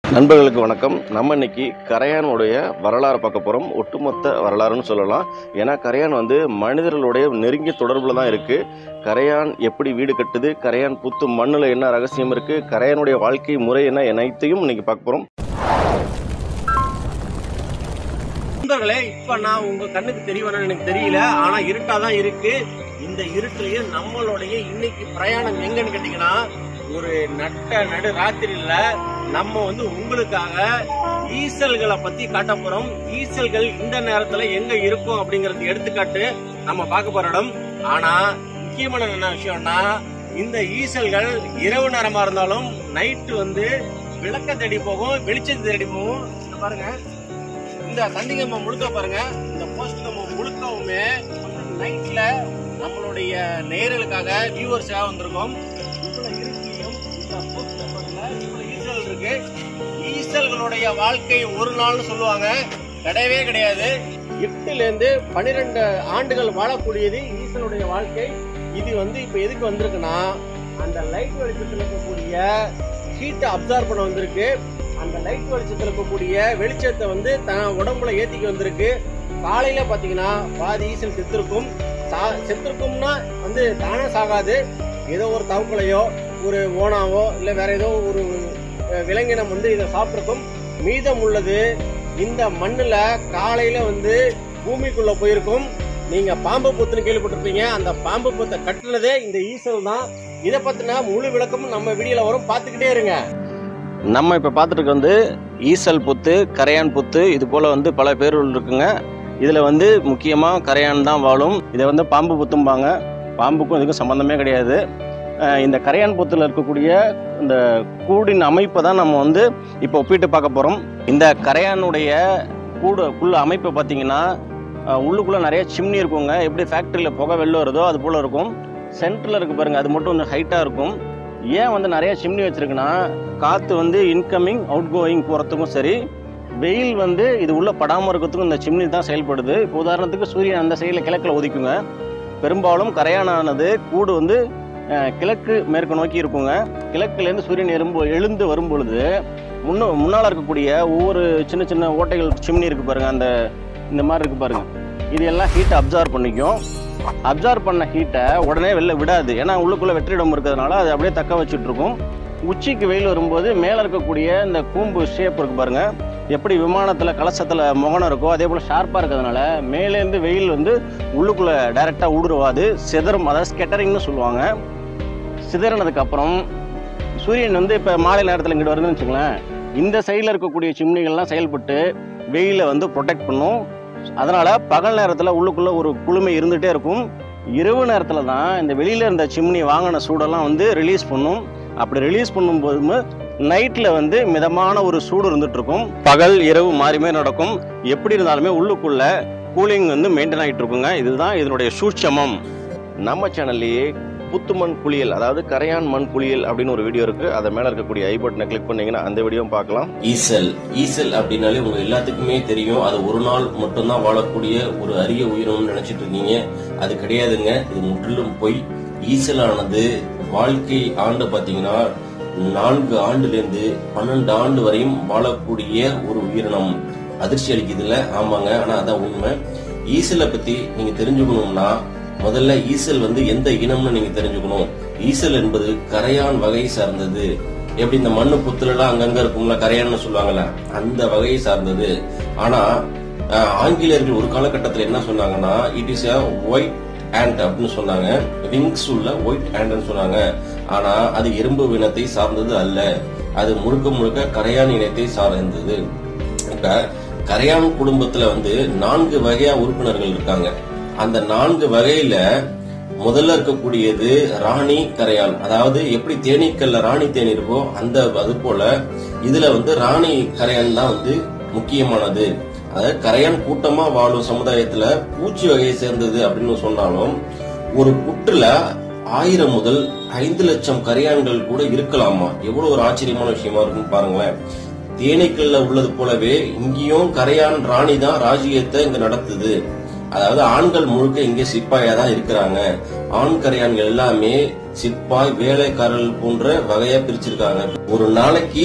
நண்பர்களுக்கு வணக்கம் நம்ம இன்னைக்கு கரையானுடைய வரலாறு பார்க்க போகிறோம் ஒட்டுமொத்த வரலாறுன்னு சொல்லலாம் ஏன்னா கரையான் வந்து மனிதர்களுடைய நெருங்கிய தொடர்பில் தான் இருக்குது கரையான் எப்படி வீடு கட்டுது கரையான் புத்து மண்ணில் என்ன ரகசியம் இருக்குது கரையானுடைய வாழ்க்கை முறை என்ன அனைத்தையும் இன்னைக்கு பார்க்க போகிறோம் நண்பர்களே இப்ப நான் உங்க கண்ணுக்கு தெரியவனு எனக்கு தெரியல ஆனா இருட்டாதான் இருக்கு இந்த இருட்டுலயே நம்மளுடைய இன்னைக்கு பிரயாணம் எங்கன்னு கேட்டீங்கன்னா ஒரு நட்ட நடு ராத்திரியில நம்ம வந்து உங்களுக்காக ஈசல்களை பத்தி காட்ட போறோம் ஈசல்கள் இந்த நேரத்துல எங்க இருக்கும் அப்படிங்கறது எடுத்துக்காட்டு நம்ம பார்க்க போற இடம் ஆனா முக்கியமான என்ன விஷயம்னா இந்த ஈசல்கள் இரவு நேரமா இருந்தாலும் நைட்டு வந்து விளக்க தேடி போகும் வெளிச்சத்தை தேடி போகும் இங்க பாருங்க இந்த தண்டிகம்பம் முழுக்க பாருங்க இந்த போஸ்ட் கம்பம் முழுக்கவுமே நைட்ல நம்மளுடைய நேயர்களுக்காக வியூவர்ஸாக வந்திருக்கோம் இவ்வளவு இருட்டிலையும் இந்த போஸ்ட் பாருங்க இவ்வளவு ஈசல் இருக்கு ஈசல்களுடைய வாழ்க்கை ஒரு நாள்னு சொல்லுவாங்க கிடையவே கிடையாது எட்டுல இருந்து பன்னிரெண்டு ஆண்டுகள் வாழக்கூடியது ஈசலுடைய வாழ்க்கை இது வந்து இப்ப எதுக்கு வந்திருக்குன்னா அந்த லைட் வெளிச்சத்தில் இருக்கக்கூடிய ஹீட்டை அப்சர்வ் பண்ண வந்திருக்கு அந்த லைட் வெளிச்சத்தில் இருக்கக்கூடிய வெளிச்சத்தை வந்து தன் உடம்புல ஏத்திக்க வந்திருக்கு காலையில பாத்தீங்கன்னா பாதி ஈசல் செத்துருக்கும் சா- செத்துருக்கும்னா வந்து தானே சாகாது ஏதோ ஒரு தவக்கலையோ ஒரு ஓனாவோ இல்ல வேற ஏதோ ஒரு அஹ், விலங்கினம் வந்து இதை சாப்பிட்டிருக்கும் மீதம் உள்ளது இந்த மண்ணுல காலையில வந்து பூமிக்குள்ள போயிருக்கும் நீங்க பாம்பு புத்துன்னு கேள்விப்பட்டிருப்பீங்க அந்த பாம்பு புத்தை கட்டுனதே இந்த ஈசல் தான் இதை பத்தின முழு விளக்கமும் நம்ம வீடியோல வரும் பார்த்துக்கிட்டே இருங்க நம்ம இப்போ பார்த்துட்டு வந்து ஈசல் புத்து கரையான் புத்து இது போல் வந்து பல பேர்கள் இருக்குங்க இதில் வந்து முக்கியமாக கரையான் தான் வாழும் இதை வந்து பாம்பு புத்தும்பாங்க பாம்புக்கும் இதுக்கும் சம்மந்தமே கிடையாது அஹ் இந்த கரையான் புத்தில் இருக்கக்கூடிய இந்த கூடின் அமைப்பை தான் நம்ம வந்து இப்போ ஒப்பிட்டு பார்க்க போகிறோம் இந்த கரையானுடைய கூடு குள்ள அமைப்பை பார்த்தீங்கன்னா அஹ் உள்ளுக்குள்ள நிறைய சிம்னி இருக்குங்க எப்படி ஃபேக்ட்ரியில் புகை வெளில வருதோ அது போல் இருக்கும் சென்டரில் இருக்கு பாருங்க அது மட்டும் கொஞ்சம் ஹைட்டாக இருக்கும் ஏன் வந்து நிறைய சிம்னி வச்சிருக்குன்னா காற்று வந்து இன்கமிங் அவுட் கோயிங் போகிறதுக்கும் சரி வெயில் வந்து இது உள்ள படாமல் இருக்கிறதுக்கும் இந்த சிம்னி தான் செயல்படுது இப்போ உதாரணத்துக்கு சூரியன் அந்த சைடில் கிழக்கில் ஒதுக்குங்க பெரும்பாலும் கரையானானது கூடு வந்து அஹ், கிழக்கு மேற்கு நோக்கி இருக்குங்க கிழக்குலேருந்து சூரியன் எறும்பு எழுந்து வரும் பொழுது முன்ன முன்னால் இருக்கக்கூடிய ஒவ்வொரு சின்ன சின்ன ஓட்டைகள் சிம்னி இருக்கு பாருங்க அந்த இந்த மாதிரி இருக்கு பாருங்க இது எல்லாம் ஹீட்டை அப்சார்வ் பண்ணிக்கும் அப்சார்வ் பண்ண ஹீட்டை உடனே வெளில விடாது ஏன்னா உள்ளுக்குள்ள வெற்றிடம் இருக்கிறதுனால அது அப்படியே தக்க வச்சுட்டு இருக்கும் உச்சிக்கு வெயில் வரும்போது மேலே இருக்கக்கூடிய இந்த கூம்பு ஷேப் இருக்கு பாருங்க எப்படி விமானத்தில் கலசத்தில் முகனம் இருக்கோ அதே போல் ஷார்ப்பாக இருக்கிறதுனால மேலேருந்து வெயில் வந்து உள்ளுக்குள்ளே டைரெக்டாக ஊடுருவாது சிதறும் அதாவது ஸ்கெட்டரிங்னு சொல்லுவாங்க சிதறினதுக்கு அப்புறம் சூரியன் வந்து இப்போ மாலை நேரத்தில் இங்கிட்டு வருதுன்னு வச்சுங்களேன் இந்த சைடில் இருக்கக்கூடிய சிம்னிகள்லாம் செயல்பட்டு வெயிலை வந்து ப்ரொடெக்ட் பண்ணும் அதனால் பகல் நேரத்தில் உள்ளுக்குள்ளே ஒரு குளுமை இருந்துகிட்டே இருக்கும் இரவு நேரத்தில் தான் இந்த வெளியில் இருந்த சிம்னி வாங்கின சூடெல்லாம் வந்து ரிலீஸ் பண்ணும் அப்படி ரிலீஸ் பண்ணும்போது நைட்டில் வந்து மிதமான ஒரு சூடு இருந்துட்டு இருக்கும் பகல் இரவு மாறி மாறி நடக்கும் எப்படி இருந்தாலுமே உள்ளுக்குள்ள கூலிங் வந்து மெயின்டைன் ஆகிட்டு இருக்குங்க இதுதான் இதனுடைய சூட்சமம் நம்ம சேனல்லையே புத்துமண் குளியல் அதாவது கரையான் மண் குளியல் அப்படின்னு ஒரு வீடியோ இருக்கு அதை மேல இருக்கக்கூடிய ஐ பட்டனை கிளிக் பண்ணீங்கன்னா அந்த வீடியோவும் பார்க்கலாம் ஈசல் ஈசல் அப்படின்னாலே உங்க எல்லாத்துக்குமே தெரியும் அது ஒரு நாள் மட்டும்தான் வாழக்கூடிய ஒரு அரிய உயிரினம்னு நினைச்சிட்டு இருக்கீங்க அது கிடையாதுங்க இது முற்றிலும் பொய் ஈசலானது வாழ்க்கை ஆண்டு பாத்தீங்கன்னா நான்கு ஆண்டுல இருந்து பன்னெண்டு ஆண்டு வரையும் வாழக்கூடிய ஒரு உயிரினம் அதிர்ச்சி அளிக்குதுல்ல ஆமாங்க ஆனா அதான் உண்மை ஈசலை பத்தி நீங்க தெரிஞ்சுக்கணும்னா முதல்ல ஈசல் வந்து எந்த இனம்னு நீங்க தெரிஞ்சுக்கணும் ஈசல் என்பது கரையான் வகை சார்ந்தது எப்படி இந்த மண்ணு புத்துல எல்லாம் அங்கங்க இருக்கும்ல கரையான்னு சொல்லுவாங்கல்ல அந்த வகையை சார்ந்தது ஆனா அஹ், ஆங்கிலேயர்கள் ஒரு காலகட்டத்தில் என்ன சொன்னாங்கன்னா it is a white ant அப்படின்னு சொன்னாங்க விங்ஸ் உள்ள ஒயிட் ன்னு சொன்னாங்க ஆனா அது எறும்பு இனத்தை சார்ந்தது அல்ல அது முழுக்க முழுக்க கரையான் இனத்தை சார்ந்தது இப்ப கரையான் குடும்பத்துல வந்து நான்கு வகையா உறுப்பினர்கள் இருக்காங்க அந்த நான்கு வகையில முதல்ல இருக்கக்கூடியது ராணி கரையான் அதாவது எப்படி தேனீக்கல்ல ராணி தேனி இருக்கோ அந்த அது போல இதுல வந்து ராணி கரையான் தான் வந்து முக்கியமானது அதாவது கரையான் கூட்டமா வாழும் சமுதாயத்துல பூச்சி வகையை சேர்ந்தது அப்படின்னு சொன்னாலும் ஒரு புற்றுல ஆயிரம் முதல் ஐந்து லட்சம் கரையான்கள் கூட இருக்கலாமா எவ்வளவு ஒரு ஆச்சரியமான விஷயமா இருக்குன்னு பாருங்களேன் தேனீக்கல்ல உள்ளது போலவே இங்கேயும் கரையான் ராணி தான் ராஜ்யத்தை இங்க நடத்துது அதாவது ஆண்கள் முழுக்க இங்கே சிப்பாயா தான் இருக்கிறாங்க ஆண் கரையான்கள் எல்லாமே சிப்பாய் வேலைக்காரர்கள் போன்ற வகையா பிரிச்சிருக்காங்க ஒரு நாளைக்கு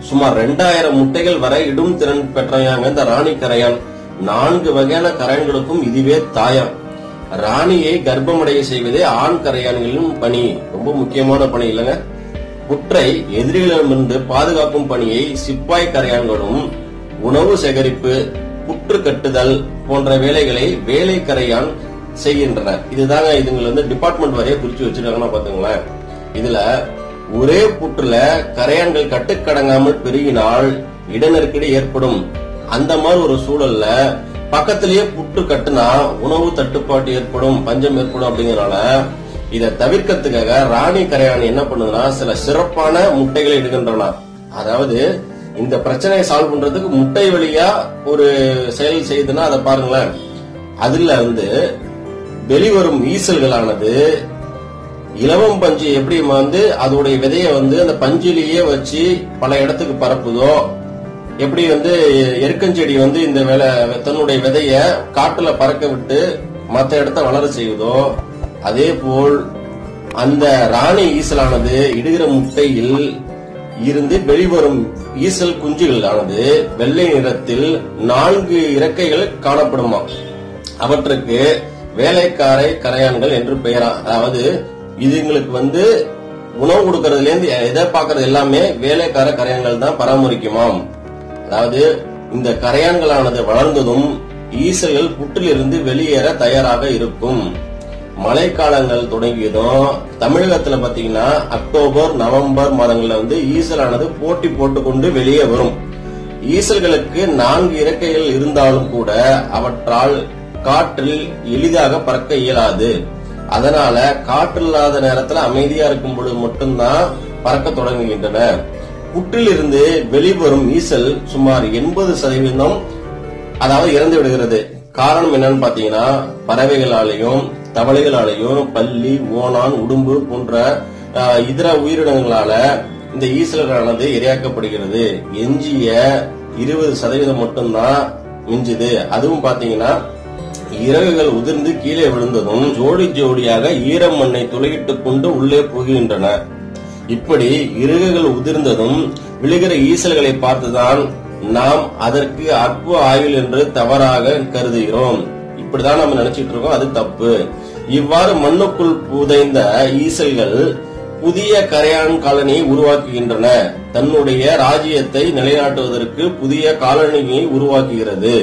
சுமார் ரெண்டாயிரம் முட்டைகள் வரை இடும் திறன் பெற்றவையாங்க இந்த ராணி கரையான் நான்கு வகையான கரையான்களுக்கும் இதுவே தாயம் ராணியை கர்ப்பமடைய செய்வதே ஆண் கரையான்களின் பணி ரொம்ப முக்கியமான பணி இல்லைங்க புற்றை எதிரிகளிடமிருந்து பாதுகாக்கும் பணியை சிப்பாய் கரையான்களும் உணவு சேகரிப்பு புற்று கட்டுதல் போன்ற வேலைகளை வேலை கரையான் செய்கின்றன இதுதாங்க இதுங்களை வந்து டிபார்ட்மெண்ட் வரைய குறிச்சு வச்சிருக்காங்கன்னா பாத்துங்களேன் இதுல ஒரே புற்றுல கரையான்கள் கட்டுக்கடங்காமல் பெருகினால் இடநெருக்கடி ஏற்படும் அந்த மாதிரி ஒரு சூழல்ல பக்கத்திலேயே புற்று கட்டுனா உணவு தட்டுப்பாடு ஏற்படும் பஞ்சம் ஏற்படும் அப்படிங்கறனால இதை தவிர்க்கிறதுக்காக ராணி கரையான் என்ன பண்ணுதுன்னா சில சிறப்பான முட்டைகளை இடுகின்றன அதாவது இந்த பிரச்சனையை சால்வ் பண்றதுக்கு முட்டை வழியா ஒரு செயல் செய்யுதுன்னா அதை பாருங்களேன் அதுல இருந்து வெளிவரும் ஈசல்களானது இலவம் பஞ்சு எப்படி வந்து அதோடைய விதைய வந்து அந்த பஞ்சிலேயே வச்சு பல இடத்துக்கு பரப்புதோ எப்படி வந்து எருக்கஞ்செடி வந்து இந்த வேலை தன்னுடைய விதைய காட்டுல பறக்க விட்டு மற்ற இடத்த வளர செய்வதோ அதே போல் அந்த ராணி ஈசலானது இடுகிற முட்டையில் இருந்து வெளிவரும் ஈசல் குஞ்சுகள் ஆனது வெள்ளை நிறத்தில் நான்கு இறக்கைகள் காணப்படுமா அவற்றுக்கு வேலைக்காரை கரையான்கள் என்று பெயரா அதாவது இதுங்களுக்கு வந்து உணவு கொடுக்கறதுல இருந்து எதை பாக்குறது எல்லாமே வேலைக்கார கரையான்கள் தான் பராமரிக்குமாம் அதாவது இந்த கரையான்களானது வளர்ந்ததும் ஈசல்கள் புற்றிலிருந்து வெளியேற தயாராக இருக்கும் மழைக்காலங்கள் தொடங்கியதும் தமிழகத்துல பாத்தீங்கன்னா அக்டோபர் நவம்பர் மாதங்கள்ல வந்து ஈசலானது போட்டி போட்டுக்கொண்டு வெளியே வரும் ஈசல்களுக்கு நான்கு இறக்கைகள் இருந்தாலும் கூட அவற்றால் காற்றில் எளிதாக பறக்க இயலாது அதனால காற்று இல்லாத நேரத்துல அமைதியா இருக்கும் பொழுது மட்டும்தான் பறக்க தொடங்குகின்றன புற்றிலிருந்து வெளிவரும் ஈசல் சுமார் எண்பது சதவீதம் அதாவது இறந்து விடுகிறது காரணம் என்னன்னு பாத்தீங்கன்னா பறவைகளாலேயும் தவளைகளாலேயும் பல்லி ஓணான் உடும்பு போன்ற ஆஹ், இதர உயிரினங்களால இந்த ஈசல்களானது இரையாக்கப்படுகிறது எஞ்சிய இருபது சதவீதம் மட்டும்தான் மிஞ்சுது அதுவும் பாத்தீங்கன்னா இறகுகள் உதிர்ந்து கீழே விழுந்ததும் ஜோடி ஜோடியாக ஈரம் மண்ணை துளையிட்டுக் கொண்டு உள்ளே புகுகின்றன இப்படி இறகுகள் உதிர்ந்ததும் விழுகிற ஈசல்களை பார்த்துதான் நாம் அதற்கு அற்ப ஆயுள் என்று தவறாக கருதுகிறோம் இப்படிதான் நம்ம நினைச்சிட்டு இருக்கோம் அது தப்பு இவ்வாறு மண்ணுக்குள் புதைந்த ஈசல்கள் புதிய கரையான் காலனியை உருவாக்குகின்றன தன்னுடைய ராஜ்யத்தை நிலைநாட்டுவதற்கு புதிய காலனியை உருவாக்குகிறது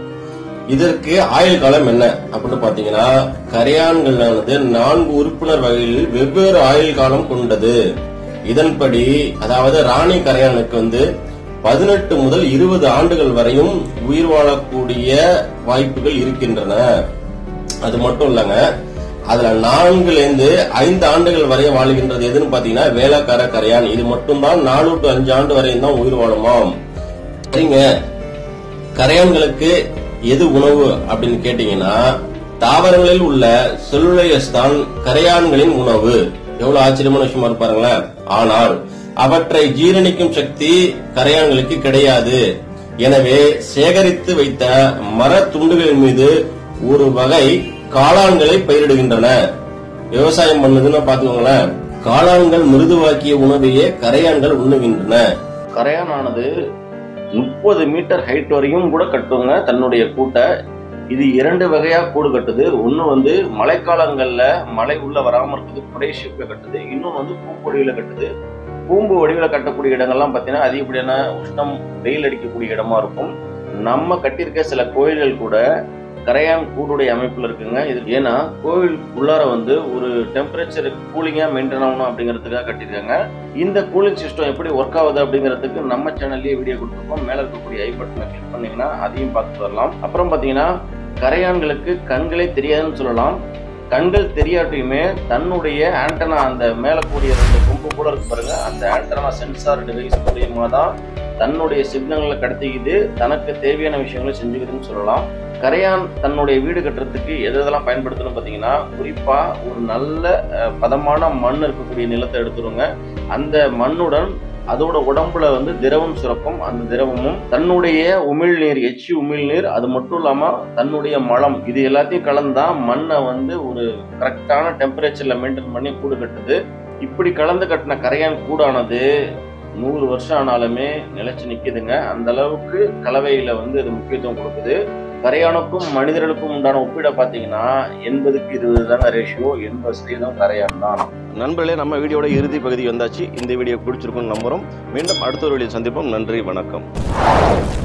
இதற்கு ஆயுள் காலம் என்ன அப்படின்னு பாத்தீங்கன்னா கரையான்களானது நான்கு உறுப்பினர் வகையில் வெவ்வேறு ஆயுள் காலம் கொண்டது இதன்படி அதாவது ராணி கரையானுக்கு வந்து பதினெட்டு முதல் இருபது ஆண்டுகள் வரையும் உயிர் வாழக்கூடிய வாய்ப்புகள் இருக்கின்றன அது மட்டும் இல்லங்க அதுல நான்குல இருந்து ஐந்து ஆண்டுகள் வரை வாழ்கின்றது எதுன்னு பாத்தீங்கன்னா வேலைக்கார கரையான் இது மட்டும்தான் நாலு டு அஞ்சு ஆண்டு வரையும் தான் உயிர் வாழுமாம் சரிங்க கரையான்களுக்கு எது உணவு அப்படின்னு கேட்டீங்கன்னா தாவரங்களில் உள்ள செல்லுலையஸ் தான் கரையான்களின் உணவு எவ்வளவு ஆச்சரியமான விஷயமா இருப்பாருங்களேன் ஆனால் அவற்றை ஜீரணிக்கும் சக்தி கரையான்களுக்கு கிடையாது எனவே சேகரித்து வைத்த மர துண்டுகளின் மீது ஒரு வகை காளான்களை பயிரிடுகின்றன விவசாயம் பண்ணுதுன்னு பாத்துக்கோங்களேன் காளான்கள் மிருதுவாக்கிய உணவையே கரையான்கள் உண்ணுகின்றன கரையானானது முப்பது மீட்டர் ஹைட் வரையும் கூட கட்டுங்க தன்னுடைய கூட்டை இது இரண்டு வகையா கூடு கட்டுது ஒன்னு வந்து மழைக்காலங்கள்ல மழை உள்ள வராம இருக்குது புடை ஷேப்ல கட்டுது இன்னொன்னு வந்து பூம்பு வடிவில கட்டுது பூம்பு வடிவில கட்டக்கூடிய இடங்கள்லாம் பார்த்தீங்கன்னா அதிகப்படியான உஷ்ணம் வெயில் அடிக்கக்கூடிய இடமா இருக்கும் நம்ம கட்டியிருக்க சில கோயில்கள் கூட கரையான் கூடுடைய அமைப்புல இருக்குங்க இது ஏன்னா கோவில் உள்ளார வந்து ஒரு டெம்பரேச்சர் கூலிங்கா மெயின்டைன் ஆகணும் அப்படிங்கிறதுக்காக கட்டியிருக்காங்க இந்த கூலிங் சிஸ்டம் எப்படி ஒர்க் ஆகுது அப்படிங்கிறதுக்கு நம்ம சேனல்லயே வீடியோ கொடுத்துருக்கோம் மேல இருக்கக்கூடிய ஐ பட்டனை கிளிக் பண்ணீங்கன்னா அதையும் பார்த்துட்டு வரலாம் அப்புறம் பாத்தீங்கன்னா கரையான்களுக்கு கண்களே தெரியாதுன்னு சொல்லலாம் கண்கள் தெரியாட்டியுமே தன்னுடைய ஆண்டனா அந்த மேல கூடிய ரெண்டு கொம்பு கூட இருக்கு பாருங்க அந்த ஆண்டனா சென்சார் டிவைஸ் மூலியமா தான் தன்னுடைய சிக்னல்களை கடத்திக்கிது தனக்கு தேவையான விஷயங்களை செஞ்சுக்குதுன்னு சொல்லலாம் கரையான் தன்னுடைய வீடு கட்டுறதுக்கு எது எதெல்லாம் பயன்படுத்தணும் பார்த்தீங்கன்னா குறிப்பா ஒரு நல்ல அஹ், பதமான மண் இருக்கக்கூடிய நிலத்தை எடுத்துருங்க அந்த மண்ணுடன் அதோட உடம்புல வந்து திரவம் சுரக்கும் அந்த திரவமும் தன்னுடைய உமிழ்நீர் எச்சி உமிழ்நீர் அது மட்டும் இல்லாம தன்னுடைய மலம் இது எல்லாத்தையும் கலந்தா மண்ணை வந்து ஒரு கரெக்டான டெம்பரேச்சர்ல மெயின்டைன் பண்ணி கூடு கட்டுது இப்படி கலந்து கட்டின கரையான் கூடானது நூறு வருஷம் ஆனாலுமே நிலைச்சு நிக்குதுங்க அந்த அளவுக்கு கலவையில வந்து இது முக்கியத்துவம் கொடுக்குது கரையானுக்கும் மனிதர்களுக்கும் உண்டான ஒப்பீடை பார்த்தீங்கன்னா எண்பதுக்கு இருபது தாங்க ரேஷியோ எண்பது சதவீதம் கரையான் தான் நண்பர்களே நம்ம வீடியோட இறுதி பகுதி வந்தாச்சு இந்த வீடியோ பிடிச்சிருக்கும்னு நம்புறோம் மீண்டும் அடுத்த ஒரு வீடியோ சந்திப்போம் நன்றி வணக்கம்